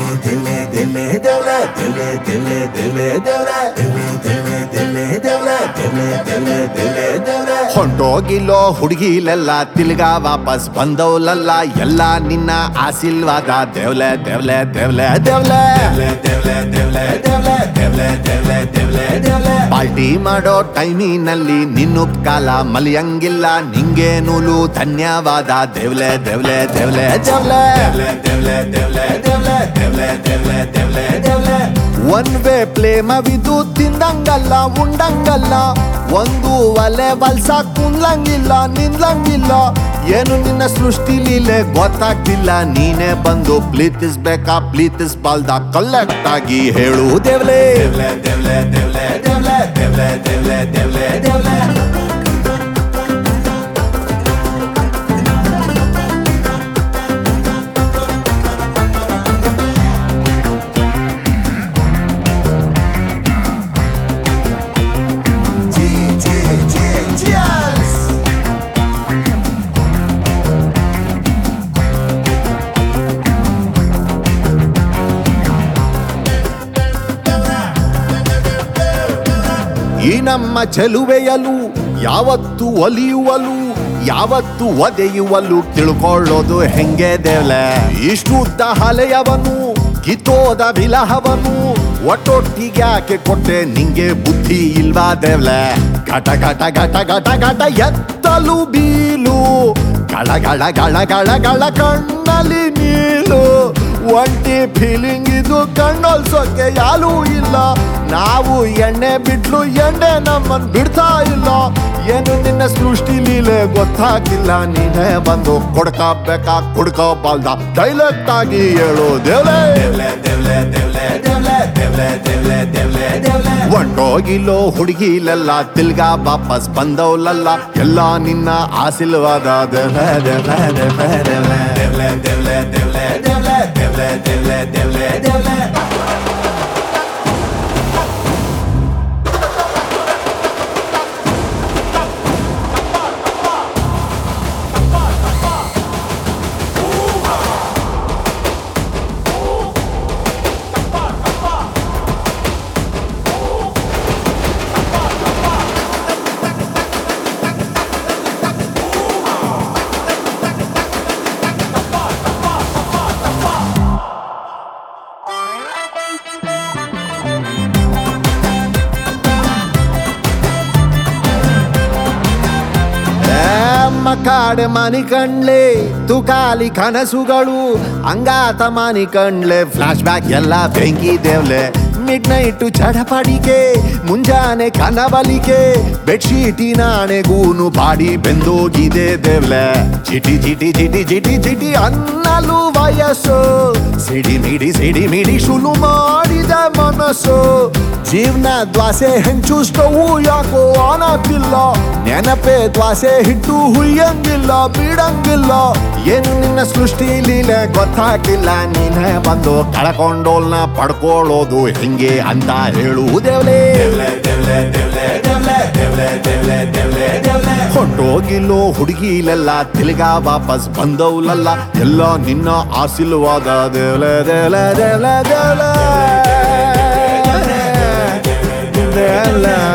ದೇವ್ಲೆ ದೇವ್ಲೆ ದೇವ್ಲೆ ದೇವ್ಲೆ ದೇವ್ಲೆ ದೇವ್ಲೆ ದೇವ್ಲೆ ದೇವ್ಲೆ ದೇವ್ಲೆ ದೇವ್ಲೆ ದೇವ್ಲೆ ದೇವ್ಲೆ ದೇವ್ಲೆ ದೇವ್ಲೆ ಹೊಂಟೋಗಿಲ್ಲೋ ಹುಡುಗಿಲೆಲ್ಲ ತಿಲ್ಗ ವಾಪಸ್ ಬಂದವ್ಲಲ್ಲ ಎಲ್ಲ ನಿನ್ನ ಆಶೀರ್ವಾದ ದೇವ್ಲೆ ದೇವ್ಲೆ ದೇವ್ಲೆ ದೇವ್ಲೆ ದೇವ್ಲೆ ದೇವ್ಲೆ ದೇವ್ಲೆ ದೇವ್ಲೆ ದೇವ್ಲೆ ದೇವ್ಲೆ ದೇವ್ಲೆ ಪಾರ್ಟಿ ಮಾಡೋ ಟೈಮಿನಲ್ಲಿ ನಿನ್ನುಪ್ಕಾಲ ಮಲಿಯಂಗಿಲ್ಲ ನಿಂಗೆ ನೂಲು ಧನ್ಯವಾದ ದೇವ್ಲೆ ದೇವ್ಲೆ ದೇವ್ಲೆ ದೇವ್ಲೆ ದೇವ್ಲೆ ದೇವ್ಲೆ ದೇವ್ಲೆ ದೇವ್ಲೆ ದೇವ್ಲೆ ದೇವ್ಲೆ ದೇವ್ಲೆ ಒನ್ ವೇ ಪ್ಲೇಮವಿದು ತಿಂದಂಗಲ್ಲ ಉಂಡಂಗಲ್ಲ ಒಂದು ಒಲೆ ಬಲ್ಸ ಕುಂದ್ಲಂಗಿಲ್ಲ ನಿಂದ್ಲಂಗಿಲ್ಲ ಏನು ನಿನ್ನ ಸೃಷ್ಟಿ ಲೀಲೆ ಗೊತ್ತಾಗ್ತಿಲ್ಲ ನೀನೇ ಬಂದು ಪ್ರೀತಿಸ್ಬೇಕಾ ಪ್ರೀತಿಸ್ಬಾಲ್ದ ಕಲೆಕ್ಟ್ ಆಗಿ ಹೇಳು ದೇವ್ಲೆ ದೇವ್ಲೆ ದೇವ್ಲೆ ದೇವ್ಲೆ ದೇವ್ಲೆ ದೇವ್ಲೆ ದೇವ್ಲೆ ದೇವ್ಲೆ ದೇವ್ಲೆ ಈ ನಮ್ಮ ಚೆಲುವೆಯಲು ಯಾವತ್ತು ಒಲಿಯುವಲು ಯಾವತ್ತು ಒದೆಯುವಲು ತಿಳ್ಕೊಳ್ಳೋದು ಹೆಂಗೆ ದೇವ್ಲೆ ಇಷ್ಟುದ್ದ ಹಲೆಯವನು ಕಿತ್ತೋದ ವಿಲಹವನು ಒಟ್ಟೊಟ್ಟಿಗೆ ಯಾಕೆ ಕೊಟ್ಟೆ ನಿಂಗೆ ಬುದ್ಧಿ ಇಲ್ವಾ ದೇವ್ಲೆ ಘಟ ಘಟ ಘಟ ಘಟ ಘಟ ಎತ್ತಲು ಬೀಲು ಗಳ ಗಳ ಗಳ ಗಳ ಗಳ ಕಣ್ಣಲ್ಲಿ ನೀಲು ಒಂಟಿ ಫೀಲಿಂಗ್ ಇದು ಕಣ್ಣೊಲ್ಸೋಕೆ ಯಾರೂ ಇಲ್ಲ ನಾವು ಎಣ್ಣೆ ಬಿಟ್ಲು ಎಣ್ಣೆ ನಮ್ಮನ್ ಬಿಡ್ತಾ ಇಲ್ಲ ಏನು ನಿನ್ನ ಸೃಷ್ಟಿ ಲೀಲೆ ಗೊತ್ತಾಗಿಲ್ಲ ನೀನೇ ಬಂದು ಕೊಡ್ಕಬೇಕಾ ಕೊಡ್ಕೋಬಾಲ್ದ ಡೈಲೆಕ್ಟ್ ಆಗಿ ಹೇಳು ದೇವ್ಲೆ ದೇವ್ಲೆ ದೇವ್ಲೆ ದೇವ್ಲೆ ದೇವ್ಲೆ ದೇವ್ಲೆ ದೇವ್ಲೆ ದೇವ್ಲೆ ದೇವ್ಲೆ ಹೊಂಟೋಗಿಲ್ಲೋ ಹುಡುಗಿಲೆಲ್ಲ ತಿಲ್ಗ ವಾಪಸ್ ಬಂದವ್ಲಲ್ಲ ಎಲ್ಲ ನಿನ್ನ ಆಶೀರ್ವಾದ ದೇವ್ಲೆ ದೇವ್ಲೆ ದೇವ್ಲೆ ದೇವ್ಲೆ ದೇವ್ಲೆ ದೇವ್ಲೆ ದೇವ್ಲೆ ದೇವ್ಲೆ ದೇವ್ಲೆ ದೇವ್ಲೆ ದೇವ್ಲೆ ದೇವ್ಲೆ ಮಕಾಡೆ ಮನಿ ಕಣ್ಲೆ ತುಕಾಲಿ ಕನಸುಗಳು ಅಂಗಾತ ಮನಿ ಕಣ್ಲೆ ಫ್ಲಾಶ್ ಬ್ಯಾಕ್ ಎಲ್ಲ ಬೆಂಕಿ ದೇವ್ಲೆ ಮಿಡ್ ನೈಟು ಚಡಪಡಿಕೆ ಮುಂಜಾನೆ ಕನಬಲಿಕೆ ಬೆಡ್ಶೀಟಿನಾಣೆಗೂನು ಬಾಡಿ ಬೆಂದೋಗಿದೆ ದೇವ್ಲೆ ಚಿಟಿ ಚಿಟಿ ಚಿಟಿ ಚಿಟಿ ಚಿಟಿ ಅನ್ನಲು ವಯಸ್ಸು ಸಿಡಿ ಮಿಡಿ ಸಿಡಿ ಮಿಡಿ ಶುರು ಮಾಡಿದ ಮನಸ್ಸು ಜೀವನ ದ್ವಾಸೆ ಹೆಂಚು ಸ್ಟವ್ ಯಾಕೋ ಆನಾಗ್ತಿಲ್ಲ ನೆನಪೆ ದ್ವಾಸೆ ಹಿಟ್ಟು ಹುಯ್ಯಂಗಿಲ್ಲ ಬಿಡಂಗಿಲ್ಲ ಏನು ನಿನ್ನ ಸೃಷ್ಟಿ ಲೀಲೆ ಗೊತ್ತಾಗಿಲ್ಲ ನೀನೇ ಬಂದು ಕಳ್ಕೊಂಡೋಲ್ನ ಪಡ್ಕೊಳ್ಳೋದು ಹೆಂಗೆ ಅಂತ ಹೇಳು ದೇವ್ಲೇ ದೇವ್ಲೆ ದೇವ್ಲೆ ದೇವ್ಲೆ ದೇವ್ಲೆ ದೇವ್ಲೆ ದೇವ್ಲೆ ದೇವ್ಲೆ ದೇವ್ಲೆ ಹೊಂಟೋಗಿಲ್ಲೋ ಹುಡುಗಿಲೆಲ್ಲ ತಿಲ್ಗ ವಾಪಸ್ ಬಂದವ್ಲಲ್ಲ ಎಲ್ಲ ನಿನ್ನ ಆಶೀರ್ವಾದ ದೇವ್ಲೆ ದೇವ್ಲೆ ದೇವ್ಲೆ ದೇವ್ಲೆ ದೇವ್ಲೆ